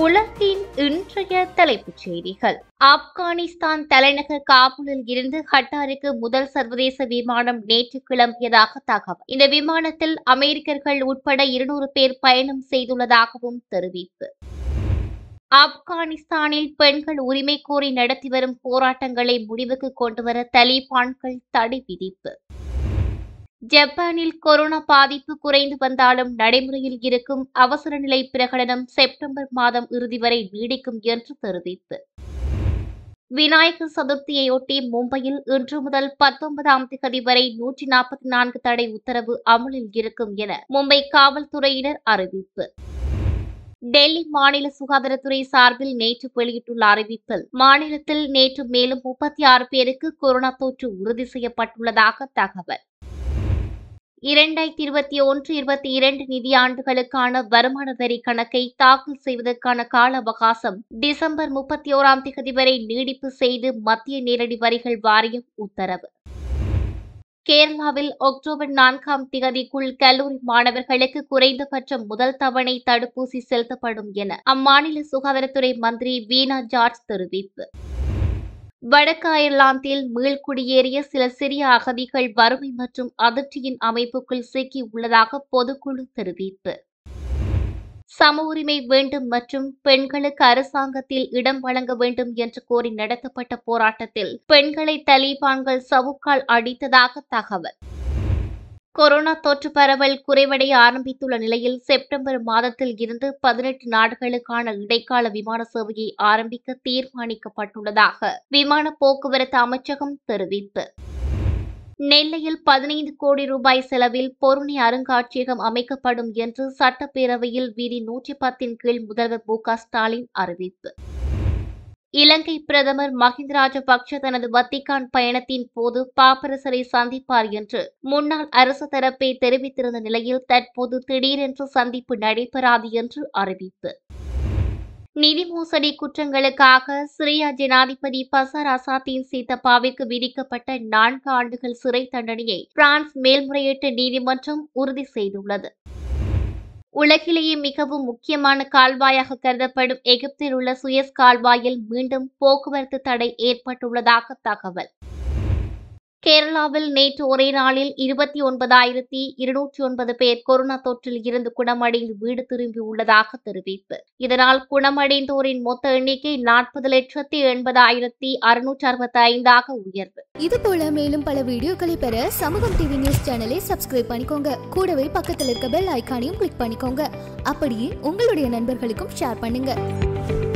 உலகின் இன்றைய தலைப்புச் செய்திகள் ஆப்கானிஸ்தான் தலைநகர் காபூலில் இருந்து ஹட்டாருக்கு முதல் சர்வதேச விமானம் நேற்று கிளம்பியதாக தகவல் இந்த விமானத்தில் அமெரிக்கர்கள் உட்பட இருநூறு பேர் பயணம் செய்துள்ளதாகவும் தெரிவிப்பு ஆப்கானிஸ்தானில் பெண்கள் உரிமை கோரி நடத்தி வரும் போராட்டங்களை முடிவுக்கு கொண்டுவர தலிபான்கள் தடை விதிப்பு ஜப்பானில் கொரோனா பாதிப்பு குறைந்து வந்தாலும் நடைமுறையில் இருக்கும் அவசர நிலை பிரகடனம் செப்டம்பர் மாதம் இறுதி வரை நீடிக்கும் என்று தெரிவிப்பு விநாயகர் சதுர்த்தியையொட்டி மும்பையில் இன்று முதல் பத்தொன்பதாம் தேதி வரை நூற்றி நாற்பத்தி நான்கு தடை உத்தரவு அமலில் இருக்கும் என மும்பை காவல்துறையினர் அறிவிப்பு டெல்லி மாநில சுகாதாரத்துறை சார்பில் நேற்று வெளியிட்டுள்ள அறிவிப்பில் மாநிலத்தில் நேற்று மேலும் முப்பத்தி ஆறு பேருக்கு கொரோனா தொற்று உறுதி செய்யப்பட்டுள்ளதாக தகவல் இரண்டாயிரத்தி இருபத்தி ஒன்று இருபத்தி இரண்டு நிதியாண்டுகளுக்கான வருமான வரி கணக்கை தாக்கல் செய்வதற்கான கால அவகாசம் டிசம்பர் முப்பத்தி ஓராம் தேதி வரை நீடிப்பு செய்து மத்திய நேரடி வரிகள் வாரியம் உத்தரவு கேரளாவில் அக்டோபர் நான்காம் தேதிக்குள் கல்லூரி மாணவர்களுக்கு குறைந்தபட்ச முதல் தவணை தடுப்பூசி செலுத்தப்படும் என அம்மாநில சுகாதாரத்துறை மந்திரி வீணா ஜார்ஜ் தெரிவிப்பு வடக்கு அயர்லாந்தில் மீள்குடியேறிய சில சிறிய அகதிகள் வறுமை மற்றும் அதிர்ச்சியின் அமைப்புக்குள் சிக்கி உள்ளதாக பொதுக்குழு தெரிவிப்பு சம உரிமை வேண்டும் மற்றும் பெண்களுக்கு அரசாங்கத்தில் இடம் வழங்க வேண்டும் என்று கோரி நடத்தப்பட்ட போராட்டத்தில் பெண்களை தலிபான்கள் சவுக்கால் அடித்ததாக தகவல் கொரோனா தொற்று பரவல் குறைவடைய ஆரம்பித்துள்ள நிலையில் செப்டம்பர் மாதத்தில் இருந்து பதினெட்டு நாடுகளுக்கான இடைக்கால விமான சேவையை ஆரம்பிக்க தீர்மானிக்கப்பட்டுள்ளதாக விமான போக்குவரத்து அமைச்சகம் தெரிவிப்பு நெல்லையில் பதினைந்து கோடி ரூபாய் செலவில் பொருணை அருங்காட்சியகம் அமைக்கப்படும் என்று சட்டப்பேரவையில் விதி நூற்றி பத்தின் கீழ் முதல்வர் மு க ஸ்டாலின் அறிவிப்பு இலங்கை பிரதமர் மஹிந்த ராஜபக்ஷ தனது வத்திக்கான் பயணத்தின் போது பாப்பரசரை சந்திப்பார் என்று முன்னாள் அரசு தரப்பை தெரிவித்திருந்த நிலையில் தற்போது திடீரென்று சந்திப்பு நடைபெறாது என்று அறிவிப்பு நிதி மோசடி குற்றங்களுக்காக சிரியா ஜனாதிபதி பசார் அசாத்தின் சீத்தப்பாவிற்கு விதிக்கப்பட்ட நான்கு ஆண்டுகள் சிறை தண்டனையை பிரான்ஸ் மேல்முறையீட்டு நீதிமன்றம் உறுதி செய்துள்ளது உலகிலேயே மிகவும் முக்கியமான கால்வாயாக கருதப்படும் எகிப்தில் உள்ள சுயஸ் கால்வாயில் மீண்டும் போக்குவரத்து தடை ஏற்பட்டுள்ளதாக தகவல் கேரளாவில் நேற்று ஒரே நாளில் இருபத்தி ஒன்பதாயிரத்தி இருநூற்றி ஒன்பது பேர் கொரோனா தொற்றில் இருந்து குணமடைந்து வீடு திரும்பியுள்ளதாக தெரிவிப்பு இதனால் குணமடைந்தோரின் மொத்த எண்ணிக்கை நாற்பது லட்சத்தி எண்பதாயிரத்தி அறுநூற்றி அறுபத்தி ஐந்தாக உயர்வு இது போல மேலும் பல வீடியோக்களை பெற சமூகம் டிவி நியூஸ் சேனலை சப்ஸ்கிரைப் பண்ணிக்கோங்க கூடவே பக்கத்தில் இருக்க பெல் ஐகானையும் கிளிக் பண்ணிக்கோங்க அப்படியே உங்களுடைய நண்பர்களுக்கும் ஷேர் பண்ணுங்க